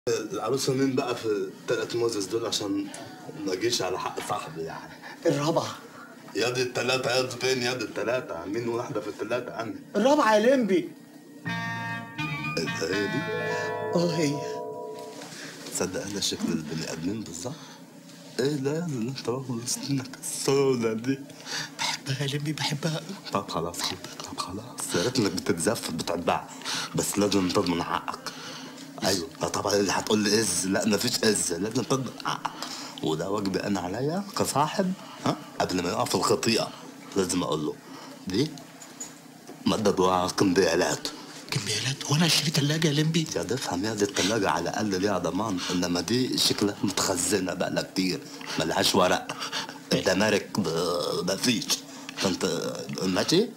العروسه مين بقى في الثلاث موزز دول عشان ما اجيش على حق صاحبي يعني الرابعة يا دي الثلاثه يا دي فين يا دي الثلاثه مين واحده في الثلاثه عني الرابعة يا لمبي هي دي اه هي تصدق انا شكل البني ادمين بالظبط ايه ده اللي انت واخد سنك السودا دي بحبها يا لمبي بحبها قوي طب خلاص طب خلاص يا ريت انك بتتزفت بتتبع بس لازم تضمن حقك ايوه لا طبعا اللي هتقول لي از لا مفيش از لازم تضمن حقك وده واجبي انا عليا كصاحب ها قبل ما يقع في الخطيئه لازم اقول له دي مدد وقنبيالات كمبيالات وانا اشتري تلاجة يا لمبي يا ده افهم يا دي التلاجة على الأقل ليها ضمان إنما دي شكلها متخزنة بقالها كتير ملهاش ورق الدمارك ب- مفيش فأنت ماشي